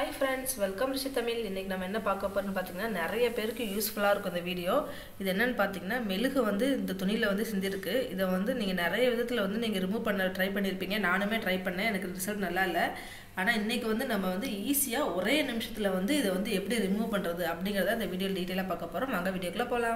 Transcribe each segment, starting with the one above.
hi friends welcome Rishi Tamil இன்றைக்கி நம்ம என்ன பார்க்க போகிறோம்னு பார்த்தீங்கன்னா நிறைய பேருக்கு யூஸ்ஃபுல்லாக இருக்கும் இந்த வீடியோ இது என்னென்னு பார்த்தீங்கன்னா மெழுகு வந்து இந்த துணியில் வந்து சிந்திருக்கு இதை வந்து நீங்கள் நிறைய விதத்தில் வந்து நீங்கள் ரிமூவ் பண்ண ட்ரை பண்ணியிருப்பீங்க நானுமே ட்ரை பண்ணேன் எனக்கு ரிசல்ட் நல்லா இல்லை ஆனால் இன்றைக்கி வந்து நம்ம வந்து ஈஸியாக ஒரே நிமிஷத்தில் வந்து இதை வந்து எப்படி ரிமூவ் பண்ணுறது அப்படிங்கிறத இந்த வீடியோ டீட்டெயிலாக பார்க்க போகிறோம் வாங்க வீடியோக்குள்ளே போகலாம்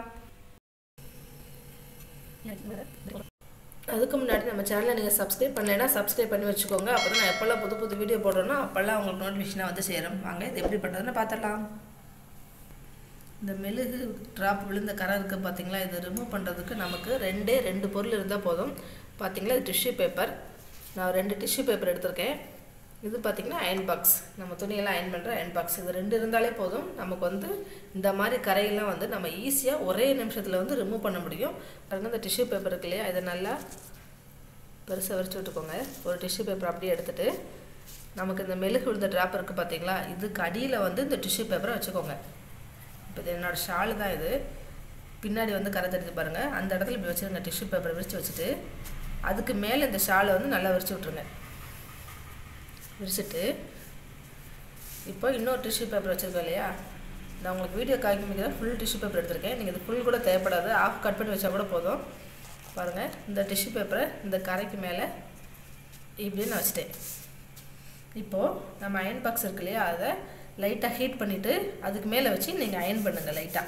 அதுக்கு முன்னாடி நம்ம சேனலை நீங்கள் சப்ஸ்கிரைப் பண்ணலைன்னா சப்ஸ்கிரைப் பண்ணி வச்சுக்கோங்க அப்போ தான் நான் எப்போல்லாம் புது புது வீடியோ போடுறேனோ அப்போல்லாம் உங்களுக்கு நோட்டிஃபிகேஷனாக வந்து சேரும் வாங்க இது எப்படி பண்ணுறதுன்னு பார்த்துடலாம் இந்த மெழுகு ட்ராப் விழுந்த கரை இருக்குது பார்த்தீங்களா இதை ரிமூவ் பண்ணுறதுக்கு நமக்கு ரெண்டே ரெண்டு பொருள் இருந்தால் போதும் பார்த்தீங்களா இது டிஷ்யூ பேப்பர் நான் ரெண்டு டிஷ்யூ பேப்பர் எடுத்திருக்கேன் இது பார்த்திங்கன்னா அயன் பாக்ஸ் நம்ம துணியெல்லாம் அயன் பண்ணுற அயன் பாக்ஸ் இது ரெண்டு இருந்தாலே போதும் நமக்கு வந்து இந்த மாதிரி கரையெல்லாம் வந்து நம்ம ஈஸியாக ஒரே நிமிஷத்தில் வந்து ரிமூவ் பண்ண முடியும் பாருங்கள் இந்த டிஷ்யூ பேப்பர் இருக்கு இல்லையா இதை நல்லா பெருசாக விரிச்சு விட்டுக்கோங்க ஒரு டிஷ்யூ பேப்பர் அப்படியே எடுத்துகிட்டு நமக்கு இந்த மெழுகு விழுந்த ட்ராப் இருக்குது பார்த்தீங்களா இதுக்கு அடியில் வந்து இந்த டிஷ்யூ பேப்பரை வச்சுக்கோங்க இப்போ இது என்னோடய ஷாலு தான் இது பின்னாடி வந்து கரை தெரிஞ்சு பாருங்கள் அந்த இடத்துல இப்படி வச்சுருங்க டிஷ்யூ பேப்பரை விரித்து வச்சுட்டு அதுக்கு மேலே இந்த ஷாலை வந்து நல்லா விரிச்சு விட்ருங்க விரிச்சிட்டு இப்போ இன்னொரு டிஷ்யூ பேப்பர் வச்சுருக்கோம் இல்லையா நான் உங்களுக்கு வீடியோ காமிக்கிறேன் ஃபுல் டிஷ்யூ பேப்பர் எடுத்திருக்கேன் நீங்கள் இது ஃபுல் கூட தேவைப்படாது ஆஃப் கட் பண்ணி வச்சா கூட போதும் பாருங்கள் இந்த டிஷ்யூ பேப்பரை இந்த கரைக்கு மேலே இப்படின்னு நான் வச்சுட்டேன் இப்போது நம்ம அயன் பாக்ஸ் இருக்கு இல்லையா அதை லைட்டாக ஹீட் பண்ணிவிட்டு அதுக்கு மேலே வச்சு நீங்கள் அயன் பண்ணுங்கள் லைட்டாக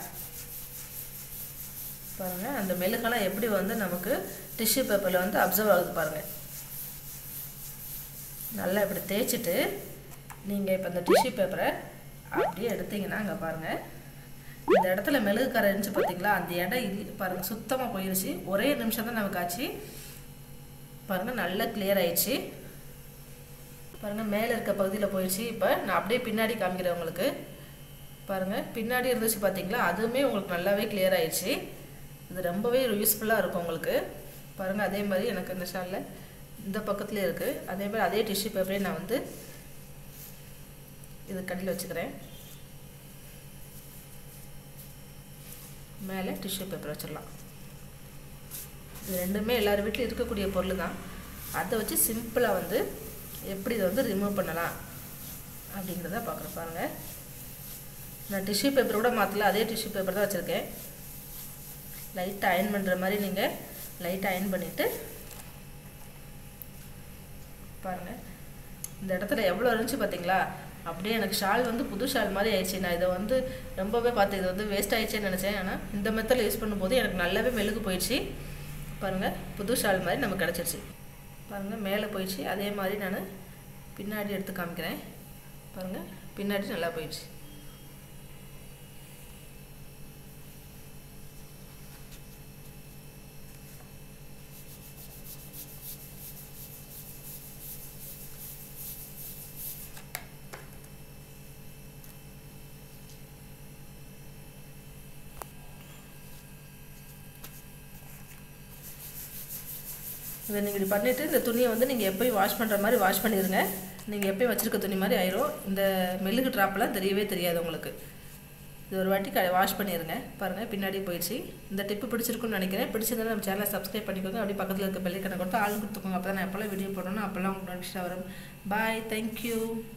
பாருங்கள் அந்த மெழுகெல்லாம் எப்படி வந்து நமக்கு டிஷ்யூ பேப்பரில் வந்து அப்சர்வ் ஆகுது பாருங்கள் நல்லா இப்படி தேய்ச்சிட்டு நீங்கள் இப்போ இந்த டிஷ்யூ பேப்பரை அப்படியே எடுத்தீங்கன்னா அங்கே பாருங்கள் இந்த இடத்துல மெழுகு கரை இருந்துச்சு பார்த்தீங்களா அந்த இடம் இது பாருங்கள் சுத்தமாக போயிடுச்சு ஒரே நிமிஷம் தான் நமக்கு ஆச்சு பாருங்கள் நல்லா கிளியர் ஆயிடுச்சு பாருங்கள் மேலே இருக்க பகுதியில் போயிடுச்சு இப்போ நான் அப்படியே பின்னாடி காமிக்கிறேன் உங்களுக்கு பாருங்கள் பின்னாடி இருந்துச்சு பார்த்தீங்களா அதுவுமே உங்களுக்கு நல்லாவே கிளியர் ஆயிடுச்சு இது ரொம்பவே யூஸ்ஃபுல்லாக இருக்கும் உங்களுக்கு பாருங்கள் அதே மாதிரி எனக்கு இந்த ஷாலில் இந்த பக்கத்துலேயே இருக்குது அதே மாதிரி அதே டிஷ்யூ பேப்பரே நான் வந்து இது கடையில் வச்சுக்கிறேன் மேலே டிஷ்யூ பேப்பர் வச்சிடலாம் இது ரெண்டுமே எல்லார் வீட்லையும் இருக்கக்கூடிய பொருள் தான் அதை வச்சு சிம்பிளாக வந்து எப்படி இதை வந்து ரிமூவ் பண்ணலாம் அப்படிங்கிறத பார்க்குறேன் பாருங்கள் நான் டிஷ்யூ பேப்பர் கூட மாற்றல அதே டிஷ்யூ பேப்பர் தான் வச்சுருக்கேன் லைட்டாக அயன் பண்ணுற மாதிரி நீங்கள் லைட்டாக அயன் பண்ணிவிட்டு பாருங்கள் இந்த இடத்துல எவ்வளோ இருந்துச்சு பார்த்தீங்களா அப்படியே எனக்கு ஷால் வந்து புது ஷால் மாதிரி ஆயிடுச்சு நான் இதை வந்து ரொம்பவே பார்த்து இது வந்து வேஸ்ட் ஆயிடுச்சுன்னு நினச்சேன் ஆனால் இந்த மெத்தடில் யூஸ் பண்ணும்போது எனக்கு நல்லாவே மெழுகு போயிடுச்சு பாருங்கள் புது ஷால் மாதிரி நமக்கு கிடச்சிருச்சு பாருங்கள் மேலே போயிடுச்சு அதே மாதிரி நான் பின்னாடி எடுத்து காமிக்கிறேன் பாருங்கள் பின்னாடி நல்லா போயிடுச்சு இதை நீங்கள் இப்படி பண்ணிவிட்டு இந்த துணியை வந்து நீங்கள் எப்போயும் வாஷ் பண்ணுற மாதிரி வாஷ் பண்ணிடுங்க நீங்கள் எப்போயும் வச்சுருக்க துணி மாதிரி ஆயிரும் இந்த மெழுகு ட்ராப்லாம் தெரியவே தெரியாது உங்களுக்கு இது ஒரு வாட்டி க வாஷ் பண்ணிடுங்க பாருங்கள் பின்னாடி போயிடுச்சு இந்த டிப்பு பிடிச்சிருக்குன்னு நினைக்கிறேன் பிடிச்சிருந்தா நம்ம சேனலை சப்ஸ்கிரைப் பண்ணிக்கோங்க அப்படியே பக்கத்தில் இருக்க பெல்லைக்கனை கொடுத்து ஆள் கொடுத்துக்கோங்க அப்போ தான் நான் எப்போல்லாம் வீடியோ போடணும் அப்போல்லாம் உங்களுக்கு நோட்டிஃபிகேஷன் வரும் பாய் தேங்க்யூ